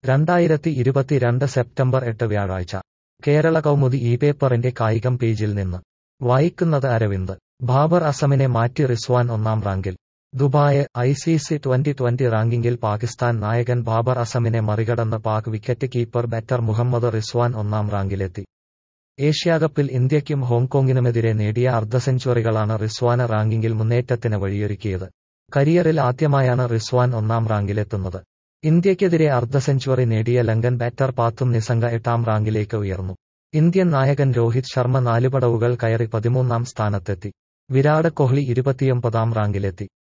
രണ്ടായിരത്തി ഇരുപത്തിരണ്ട് സെപ്റ്റംബർ എട്ട് വ്യാഴാഴ്ച കേരള കൗമുദി ഈ പേപ്പറിന്റെ കായികം പേജിൽ നിന്ന് വായിക്കുന്നത് അരവിന്ദ് ബാബർ അസമിനെ മാറ്റി റിസ്വാൻ ഒന്നാം റാങ്കിൽ Dubai I C C twenty twenty റാങ്കിങ്ങിൽ പാകിസ്ഥാൻ നായകൻ ബാബർ അസമിനെ മറികടന്ന് Pak wicket keeper batter Muhammad Rizwan ഒന്നാം റാങ്കിലെത്തി ഏഷ്യാകപ്പിൽ ഇന്ത്യയ്ക്കും ഹോങ്കോങ്ങിനുമെതിരെ നേടിയ അർദ്ധ സെഞ്ചുറികളാണ് റിസ്വാന് റാങ്കിങ്ങിൽ മുന്നേറ്റത്തിന് വഴിയൊരുക്കിയത് കരിയറിൽ ആദ്യമായാണ് റിസ്വാൻ ഒന്നാം റാങ്കിലെത്തുന്നത് ഇന്ത്യയ്ക്കെതിരെ അർദ്ധ സെഞ്ചുറി നേടിയ ലങ്കൻ ബാറ്റർ പാത്തും നിസംഗ എട്ടാം റാങ്കിലേക്ക് ഉയർന്നു ഇന്ത്യൻ നായകൻ രോഹിത് ശർമ്മ നാലുപടവുകൾ കയറി പതിമൂന്നാം സ്ഥാനത്തെത്തി വിരാട് കോഹ്ലി ഇരുപത്തിയൊമ്പതാം റാങ്കിലെത്തി